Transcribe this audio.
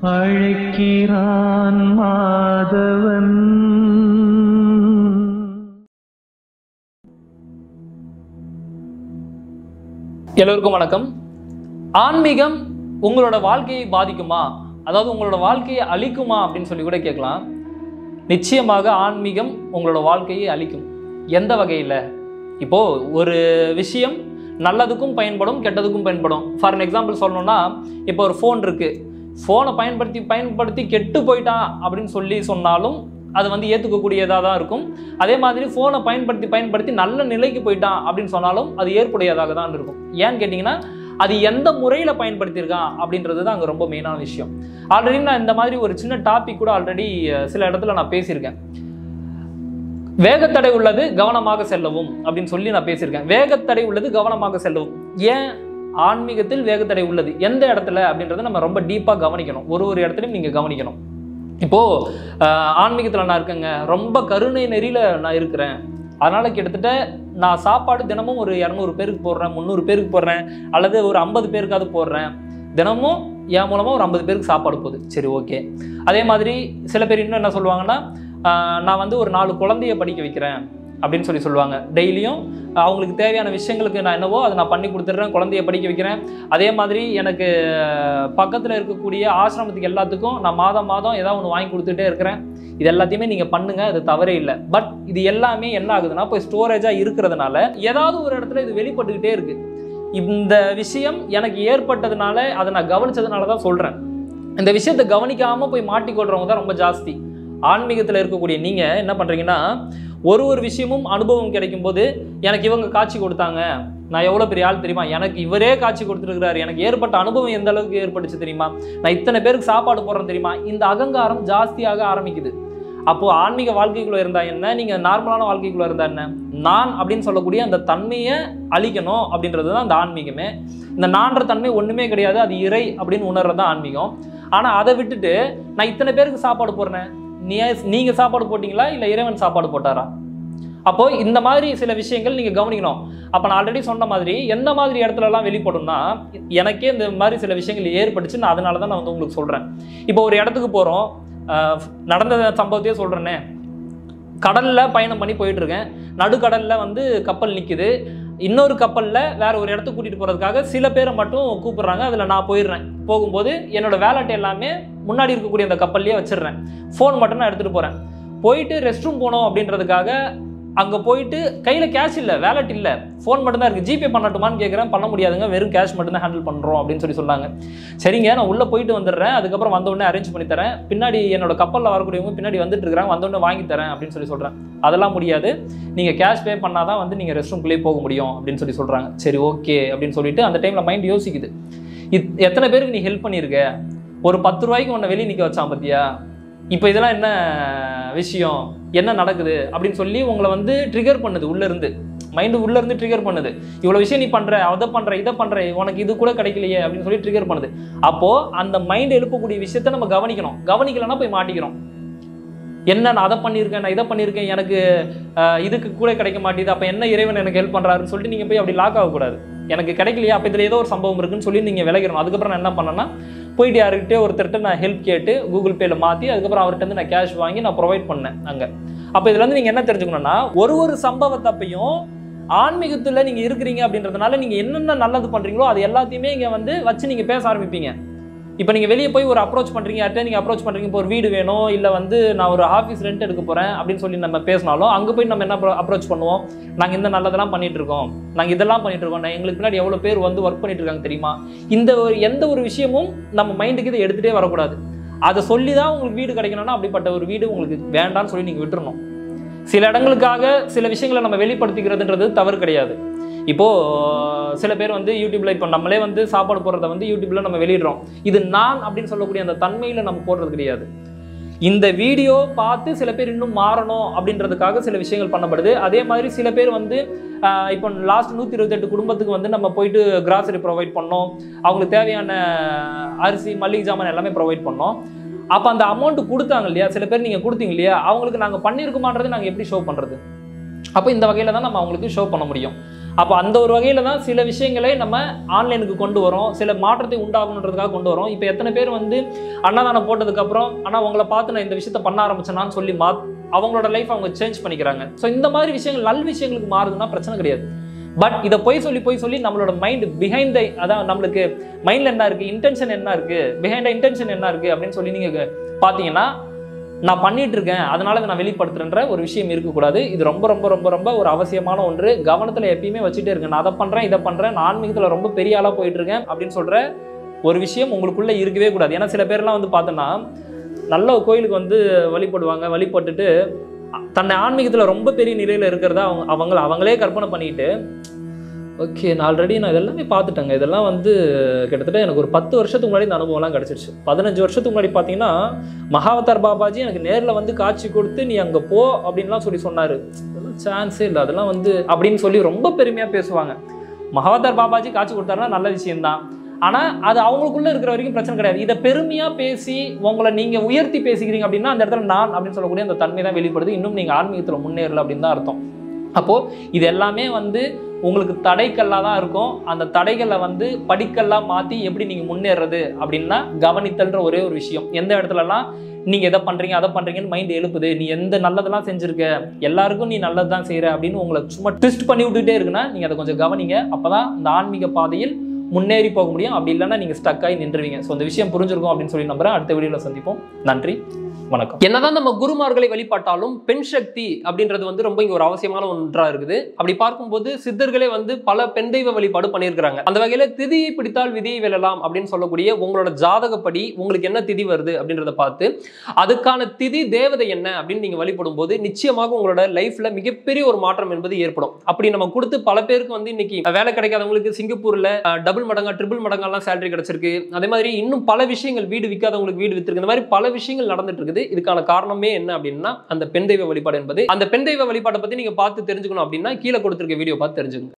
அழைக்கிறான் மாதவன் எல்லோருக்கும் வணக்கம் ஆன்மீகம் உங்களோட வாழ்க்கையை பாதிக்குமா அதாவது உங்களோட வாழ்க்கையை அழிக்குமா அப்படின்னு சொல்லி கூட கேட்கலாம் நிச்சயமாக ஆன்மீகம் உங்களோட வாழ்க்கையை அழிக்கும் எந்த வகையில் இப்போ ஒரு விஷயம் நல்லதுக்கும் பயன்படும் கெட்டதுக்கும் பயன்படும் ஃபார் எக்ஸாம்பிள் சொல்லணும்னா இப்போ ஒரு ஃபோன் இருக்கு ஃபோனை பயன்படுத்தி பயன்படுத்தி கெட்டு போயிட்டான் அப்படின்னு சொல்லி சொன்னாலும் அது வந்து ஏற்றுக்கக்கூடியதாக தான் இருக்கும் அதே மாதிரி ஃபோனை பயன்படுத்தி பயன்படுத்தி நல்ல நிலைக்கு போயிட்டான் அப்படின்னு சொன்னாலும் அது ஏற்புடையதாக தான் இருக்கும் ஏன்னு கேட்டிங்கன்னா அது எந்த முறையில் பயன்படுத்தியிருக்கான் அப்படின்றது தான் அங்கே ரொம்ப மெயினான விஷயம் ஆல்ரெடி நான் இந்த மாதிரி ஒரு சின்ன டாபிக் கூட ஆல்ரெடி சில இடத்துல நான் பேசியிருக்கேன் வேகத்தடை உள்ளது கவனமாக செல்லவும் அப்படின்னு சொல்லி நான் பேசியிருக்கேன் வேகத்தடை உள்ளது கவனமாக செல்லவும் ஏன் ஆன்மீகத்தில் வேகத்தடை உள்ளது எந்த இடத்துல அப்படின்றத நம்ம ரொம்ப டீப்பாக கவனிக்கணும் ஒரு ஒரு இடத்துலையும் நீங்கள் கவனிக்கணும் இப்போ ஆஹ், ஆன்மீகத்துல நான் இருக்கேங்க ரொம்ப கருணை நெறியில நான் இருக்கிறேன் அதனால கிட்டத்தட்ட நான் சாப்பாடு தினமும் ஒரு இரநூறு பேருக்கு போடுறேன் முந்நூறு பேருக்கு போடுறேன் அல்லது ஒரு ஐம்பது பேருக்காவது போடுறேன் தினமும் என் மூலமா ஒரு ஐம்பது பேருக்கு சாப்பாடு போகுது சரி ஓகே அதே மாதிரி சில பேர் இன்னும் என்ன சொல்லுவாங்கன்னா ஆஹ், நான் வந்து ஒரு நாலு குழந்தைய படிக்க வைக்கிறேன் அப்படின்னு சொல்லி சொல்லுவாங்க டெய்லியும் அவங்களுக்கு தேவையான விஷயங்களுக்கு நான் என்னவோ அதை நான் பண்ணி கொடுத்துட்றேன் குழந்தைய படிக்க வைக்கிறேன் அதே மாதிரி எனக்கு பக்கத்தில் இருக்கக்கூடிய ஆசிரமத்துக்கு எல்லாத்துக்கும் நான் மாதம் மாதம் ஏதாவது ஒன்று வாங்கி கொடுத்துட்டே இருக்கிறேன் இது எல்லாத்தையுமே நீங்கள் பண்ணுங்க அது தவறே இல்லை பட் இது எல்லாமே என்ன ஆகுதுன்னா இப்போ ஸ்டோரேஜாக இருக்கிறதுனால ஏதாவது ஒரு இடத்துல இது வெளிப்பட்டுக்கிட்டே இருக்கு இந்த விஷயம் எனக்கு ஏற்பட்டதுனால அதை நான் கவனிச்சதுனால தான் சொல்கிறேன் இந்த விஷயத்தை கவனிக்காமல் போய் மாட்டிக்கொள்றவங்க தான் ரொம்ப ஜாஸ்தி ஆன்மீகத்தில் இருக்கக்கூடிய நீங்கள் என்ன பண்ணுறீங்கன்னா ஒரு ஒரு விஷயமும் அனுபவம் கிடைக்கும் போது எனக்கு இவங்க காட்சி கொடுத்தாங்க நான் எவ்வளோ பெரிய ஆள் தெரியுமா எனக்கு இவரே காட்சி கொடுத்துருக்கிறாரு எனக்கு ஏற்பட்ட அனுபவம் எந்த அளவுக்கு ஏற்பட்டுச்சு தெரியுமா நான் இத்தனை பேருக்கு சாப்பாடு போடுறேன் தெரியுமா இந்த அகங்காரம் ஜாஸ்தியாக ஆரம்பிக்குது அப்போ ஆன்மீக வாழ்க்கைக்குள்ள இருந்தா என்ன நீங்க நார்மலான வாழ்க்கைக்குள்ள இருந்தா என்ன நான் அப்படின்னு சொல்லக்கூடிய அந்த தன்மையை அழிக்கணும் அப்படின்றது தான் அந்த ஆன்மீகமே இந்த நான்ற தன்மை ஒண்ணுமே கிடையாது அது இறை அப்படின்னு உணர்றது தான் ஆன்மீகம் ஆனா அதை விட்டுட்டு நான் இத்தனை பேருக்கு சாப்பாடு போடுறேன் நீ நீங்க சாப்பாடு போட்டீங்களா இல்ல இறைவன் சாப்பாடு போட்டாரா அப்போ இந்த மாதிரி சில விஷயங்கள் நீங்க கவனிக்கணும் அப்ப நான் ஆல்ரெடி சொன்ன மாதிரி எந்த மாதிரி இடத்துல எல்லாம் வெளிப்படும்னா எனக்கே இந்த மாதிரி சில விஷயங்கள் ஏற்பட்டுச்சு நான் அதனால தான் நான் வந்து உங்களுக்கு சொல்றேன் இப்போ ஒரு இடத்துக்கு போறோம் ஆஹ் நடந்த சம்பவத்தையே சொல்றேனே கடல்ல பயணம் பண்ணி போயிட்டு இருக்கேன் நடுக்கடல்ல வந்து கப்பல் நிக்குது இன்னொரு கப்பல்ல வேற ஒரு இடத்துக்கு கூட்டிட்டு போறதுக்காக சில பேரை மட்டும் கூப்பிடுறாங்க அதுல நான் போயிடுறேன் போகும்போது என்னோட வேலட் எல்லாமே முன்னாடி இருக்கக்கூடிய அந்த கப்பல்லையே வச்சிடுறேன் ஃபோன் மட்டும் நான் எடுத்துட்டு போறேன் போயிட்டு ரெஸ்ட் ரூம் போனோம் அப்படின்றதுக்காக அங்கே போயிட்டு கையில் கேஷ் இல்லை வேலட் இல்லை ஃபோன் மட்டும்தான் இருக்குது ஜிபே பண்ணட்டுமான்னு கேட்குறேன் பண்ண முடியாதுங்க வெறும் கேஷ் மட்டும்தான் ஹேண்டில் பண்ணுறோம் அப்படின்னு சொல்லி சொன்னாங்க சரிங்க நான் உள்ளே போயிட்டு வந்துடுறேன் அதுக்கப்புறம் வந்த உடனே அரேஞ்ச் பண்ணி தரேன் பின்னாடி என்னோட கப்பலில் வரக்கூடியவங்க பின்னாடி வந்துட்டு இருக்கிறாங்க வந்த உடனே வாங்கி தரேன் அப்படின்னு சொல்லி சொல்கிறேன் அதெல்லாம் முடியாது நீங்கள் கேஷ் பே பண்ணால் தான் வந்து நீங்கள் ரெஸ்ட் ரூம்குள்ளேயே போக முடியும் அப்படின்னு சொல்லி சொல்கிறாங்க சரி ஓகே அப்படின்னு சொல்லிட்டு அந்த டைமில் மைண்ட் யோசிக்குது இத் எத்தனை பேருக்கு நீ ஹெல்ப் பண்ணியிருக்க ஒரு பத்து ரூபாய்க்கு உன்னை வெளியே நிற்க வச்சான் பார்த்தியா இப்போ இதெல்லாம் என்ன விஷயம் என்ன நடக்குது அப்படின்னு சொல்லி உங்களை வந்து ட்ரிகர் பண்ணுது உள்ள இருந்து மைண்டு உள்ள இருந்து ட்ரிகர் பண்ணுது இவ்வளவு விஷயம் நீ பண்ற அதை பண்ற இதை பண்ற உனக்கு இது கூட கிடைக்கலையே அப்படின்னு சொல்லி ட்ரிகர் பண்ணுது அப்போ அந்த மைண்ட் எழுப்பக்கூடிய விஷயத்த நம்ம கவனிக்கணும் கவனிக்கலைன்னா போய் மாட்டிக்கிறோம் என்ன நான் அதை பண்ணியிருக்கேன் நான் இதை பண்ணியிருக்கேன் எனக்கு அஹ், இதுக்கு கூட கிடைக்க மாட்டேது அப்போ என்ன இறைவன் எனக்கு ஹெல்ப் பண்ணுறாருன்னு சொல்லிட்டு நீங்கள் போய் அப்படி லாக் ஆகக்கூடாது எனக்கு கிடைக்கலையா அப்போ இதில் ஏதோ ஒரு சம்பவம் இருக்குன்னு சொல்லி நீங்கள் விளைகிறணும் அதுக்கப்புறம் நான் என்ன பண்ணேன்னா போயிட்டு யாருக்கிட்டே ஒருத்தர்கிட்ட நான் ஹெல்ப் கேட்டு கூகுள் பேல மாற்றி அதுக்கப்புறம் அவர்கிட்ட இருந்து நான் கேஷ் வாங்கி நான் ப்ரொவைட் பண்ணேன் அங்கே அப்போ இதுல இருந்து நீங்கள் என்ன தெரிஞ்சுக்கணும்னா ஒரு ஒரு சம்பவத்தப்பையும் ஆன்மீகத்துல நீங்க இருக்கிறீங்க அப்படின்றதுனால நீங்க என்னென்ன நல்லது பண்றீங்களோ அது எல்லாத்தையுமே இங்க வந்து வச்சு நீங்க பேச ஆரம்பிப்பீங்க இப்போ நீங்கள் வெளியே போய் ஒரு அப்ரோச் பண்ணுறீங்க யார்கிட்ட நீங்கள் அப்ரோச் பண்ணுறீங்க இப்போ ஒரு வீடு வேணும் இல்லை வந்து நான் ஒரு ஆஃபீஸ் ரெண்ட் எடுக்க போகிறேன் அப்படின்னு சொல்லி நம்ம பேசினாலும் அங்கே போய் நம்ம என்ன அப்ரோச் பண்ணுவோம் நாங்கள் இந்த நல்லதெல்லாம் பண்ணிட்டு இருக்கோம் நாங்கள் இதெல்லாம் பண்ணிட்டு இருக்கோம் நான் எங்களுக்கு பின்னாடி எவ்வளோ பேர் வந்து ஒர்க் பண்ணிட்டு இருக்காங்க தெரியுமா இந்த ஒரு எந்த ஒரு விஷயமும் நம்ம மைண்டுக்கு இதை எடுத்துகிட்டே வரக்கூடாது அதை சொல்லி தான் உங்களுக்கு வீடு கிடைக்கணும்னா அப்படிப்பட்ட ஒரு வீடு உங்களுக்கு வேண்டாம்னு சொல்லி நீங்கள் விட்டுறணும் சில இடங்களுக்காக சில விஷயங்களை நம்ம வெளிப்படுத்திக்கிறதுன்றது தவறு கிடையாது இப்போ சில பேர் வந்து யூடியூப்ல இப்போ நம்மளே வந்து சாப்பாடு போடுறத வந்து யூடியூப்ல நம்ம வெளியிடுறோம் இது நான் அப்படின்னு சொல்லக்கூடிய அந்த தன்மையில நம்ம போடுறது கிடையாது இந்த வீடியோ பார்த்து சில பேர் இன்னும் மாறணும் அப்படின்றதுக்காக சில விஷயங்கள் பண்ணப்படுது அதே மாதிரி சில பேர் வந்து ஆஹ், இப்போ லாஸ்ட் நூற்றி இருபத்தெட்டு குடும்பத்துக்கு வந்து நம்ம போயிட்டு கிராசரி ப்ரொவைட் பண்ணோம் அவங்களுக்கு தேவையான அரிசி மல்லிகை ஜாமான் எல்லாமே ப்ரொவைட் பண்ணோம் அப்போ அந்த அமௌண்ட் கொடுத்தாங்க இல்லையா சில பேர் நீங்கள் கொடுத்தீங்க இல்லையா அவங்களுக்கு நாங்கள் பண்ணியிருக்குமான்றது நாங்கள் எப்படி ஷோ பண்ணுறது அப்போ இந்த வகையில் தான் நம்ம அவங்களுக்கு ஷோ பண்ண முடியும் அப்போ அந்த ஒரு வகையில் தான் சில விஷயங்களை நம்ம ஆன்லைனுக்கு கொண்டு வரோம் சில மாற்றத்தை உண்டாகணுன்றதுக்காக கொண்டு வரோம் இப்போ எத்தனை பேர் வந்து அன்னதானம் போட்டதுக்கப்புறம் ஆனால் உங்களை பார்த்து நான் இந்த விஷயத்த பண்ண ஆரம்பிச்சேனான்னு சொல்லி மா அவங்களோட லைஃப் அவங்க சேஞ்ச் பண்ணிக்கிறாங்க ஸோ இந்த மாதிரி விஷயங்கள் நல் விஷயங்களுக்கு மாறுதுன்னா பிரச்சனை கிடையாது பட் இதை போய் சொல்லி போய் சொல்லி நம்மளோட மைண்ட் பிஹைண்ட் த அதான் நம்மளுக்கு மைண்டில் என்ன இருக்குது இன்டென்ஷன் என்ன இருக்குது பிஹைண்ட் இன்டென்ஷன் என்ன இருக்குது அப்படின்னு சொல்லி நீங்கள் பார்த்தீங்கன்னா நான் பண்ணிட்டு இருக்கேன் அதனால இதை நான் வெளிப்படுத்துறேன்ற ஒரு விஷயம் இருக்கக்கூடாது இது ரொம்ப ரொம்ப ரொம்ப ரொம்ப ஒரு அவசியமான ஒன்று கவனத்தில் எப்பயுமே வச்சுட்டே இருக்கேன் நான் அதை பண்ணுறேன் இதை பண்ணுறேன் நான் ஆன்மீகத்தில் ரொம்ப பெரிய ஆளாக போயிட்டு இருக்கேன் அப்படின்னு சொல்கிற ஒரு விஷயம் உங்களுக்குள்ளே இருக்கவே கூடாது ஏன்னா சில பேர்லாம் வந்து பார்த்தோன்னா நல்ல ஒரு கோயிலுக்கு வந்து வழிபடுவாங்க வழிபட்டுட்டு தன்னை ஆன்மீகத்தில் ரொம்ப பெரிய நிலையில் இருக்கிறதா அவங்க அவங்கள அவங்களே கற்பனை பண்ணிட்டு ஓகே நான் ஆல்ரெடி நான் இதெல்லாமே பார்த்துட்டேங்க இதெல்லாம் வந்து கிட்டத்தட்ட எனக்கு ஒரு பத்து வருஷத்துக்கு முன்னாடி இந்த அனுபவம்லாம் கிடச்சிருச்சு பதினஞ்சு வருஷத்துக்கு முன்னாடி பார்த்தீங்கன்னா மகாவதார் பாபாஜி எனக்கு நேரில் வந்து காட்சி கொடுத்து நீ அங்கே போ அப்படின்லாம் சொல்லி சொன்னார் அதெல்லாம் சான்ஸே இல்லை அதெல்லாம் வந்து அப்படின்னு சொல்லி ரொம்ப பெருமையாக பேசுவாங்க மகாவதார் பாபாஜி காட்சி கொடுத்தாருன்னா நல்ல விஷயம்தான் ஆனால் அது அவங்களுக்குள்ள இருக்கிற வரைக்கும் பிரச்சனை கிடையாது இதை பெருமையாக பேசி உங்களை நீங்கள் உயர்த்தி பேசிக்கிறீங்க அப்படின்னா அந்த இடத்துல நான் அப்படின்னு சொல்லக்கூடிய அந்த தன்மை தான் வெளிப்படுது இன்னும் நீங்கள் ஆன்மீகத்தில் முன்னேறல அப்படின்னு தான் அர்த்தம் அப்போது இது எல்லாமே வந்து உங்களுக்கு தடைக்கல்லாக தான் இருக்கும் அந்த தடைகளை வந்து படிக்கல்லாம் மாற்றி எப்படி நீங்கள் முன்னேறது அப்படின்னா கவனித்தல்ன்ற ஒரே ஒரு விஷயம் எந்த இடத்துலலாம் நீங்கள் எதை பண்ணுறீங்க அதை பண்ணுறீங்கன்னு மைண்ட் எழுப்புது நீ எந்த நல்லதெல்லாம் செஞ்சுருக்க எல்லாருக்கும் நீ நல்லது தான் செய்கிற அப்படின்னு உங்களை சும்மா ட்விஸ்ட் பண்ணி விட்டுட்டே இருக்குன்னா நீங்கள் அதை கொஞ்சம் கவனிங்க அப்போ தான் இந்த ஆன்மீக பாதையில் முன்னேறி போக முடியும் அப்படி இல்லைன்னா நீங்கள் ஸ்டக் ஆகி நின்றுவீங்க ஸோ இந்த விஷயம் புரிஞ்சிருக்கும் அப்படின்னு சொல்லி நம்புறேன் அடுத்த வீடியோவில் சந்திப்போம் நன்றி வணக்கம் என்னதான் நம்ம குருமார்களை வழிபாட்டாலும் பெண் சக்தி அப்படின்றது வந்து ரொம்ப இங்க ஒரு அவசியமான ஒன்றா இருக்குது அப்படி பார்க்கும்போது சித்தர்களே வந்து பல பெண் தெய்வ வழிபாடு பண்ணியிருக்கிறாங்க அந்த வகையில திதியை பிடித்தால் விதியை வெல்லலாம் அப்படின்னு சொல்லக்கூடிய உங்களோட ஜாதகப்படி உங்களுக்கு என்ன திதி வருது அப்படின்றத பார்த்து அதுக்கான திதி தேவதை என்ன அப்படின்னு நீங்க வழிபடும் போது நிச்சயமாக உங்களோட லைஃப்ல மிகப்பெரிய ஒரு மாற்றம் என்பது ஏற்படும் அப்படி நம்ம கொடுத்து பல பேருக்கு வந்து இன்னைக்கு வேலை கிடைக்காதவங்களுக்கு சிங்கப்பூர்ல டபுள் மடங்கா ட்ரிபிள் மடங்கெல்லாம் சேலரி கிடைச்சிருக்கு அதே மாதிரி இன்னும் பல விஷயங்கள் வீடு விற்காதவங்களுக்கு வீடு வித்திருக்கு இந்த மாதிரி பல விஷயங்கள் நடந்துட்டு இருக்குது இதுக்கான காரணமே என்ன அப்படின்னா அந்த பெண் தெய்வ வழிபாடு என்பது அந்த பெண் தெய்வ வழிபாட்டை பத்தி நீங்க பார்த்து தெரிஞ்சுக்கணும் அப்படின்னா கீழே கொடுத்திருக்க வீடியோ பார்த்து தெரிஞ்சுக்கணும்